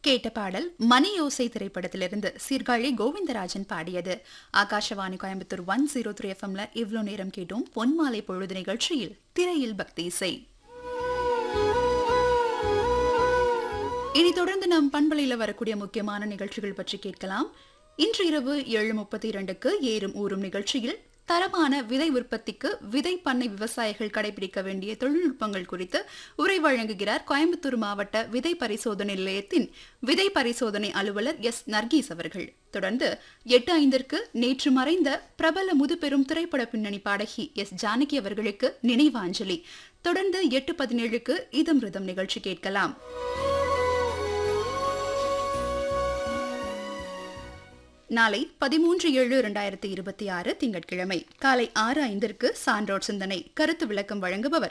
கேட்ட பாடல் மணியோசை திரைப்படத்திலிருந்து சீர்காழி கோவிந்தராஜன் பாடியது Akashvani Coimbatore one zero three எஃப்எம்ல இவ்வளோ நேரம் கேட்டோம் பொன்மாலை பொழுது நிகழ்ச்சியில் திரையில் பக்தி இசை இனி தொடர்ந்து நம் பண்பலையில வரக்கூடிய முக்கியமான நிகழ்ச்சிகள் பற்றி கேட்கலாம் இன்று இரவு ஏழு முப்பத்தி இரண்டுக்கு ஏறும் ஊறும் நிகழ்ச்சியில் தரமான விதை உற்பத்திக்கு விதை பண்ணை விவசாயிகள் கடைபிடிக்க வேண்டிய தொழில்நுட்பங்கள் குறித்து உரை வழங்குகிறார் கோயம்புத்தூர் மாவட்ட விதை பரிசோதனை நிலையத்தின் விதை பரிசோதனை அலுவலர் எஸ் நர்கீஸ் அவர்கள் தொடர்ந்து எட்டு ஐந்திற்கு நேற்று மறைந்த பிரபல முதுபெரும் திரைப்பட பின்னணி பாடகி எஸ் ஜானகி அவர்களுக்கு நினைவாஞ்சலி தொடர்ந்து எட்டு பதினேழுக்கு இதம் ரிதம் நிகழ்ச்சி கேட்கலாம் நாளை பதிமூன்று ஏழு இரண்டாயிரத்தி இருபத்தி ஆறு திங்கட்கிழமை காலை ஆறு ஐந்திற்கு சான்றோர் சிந்தனை கருத்து விளக்கம் வழங்குபவர்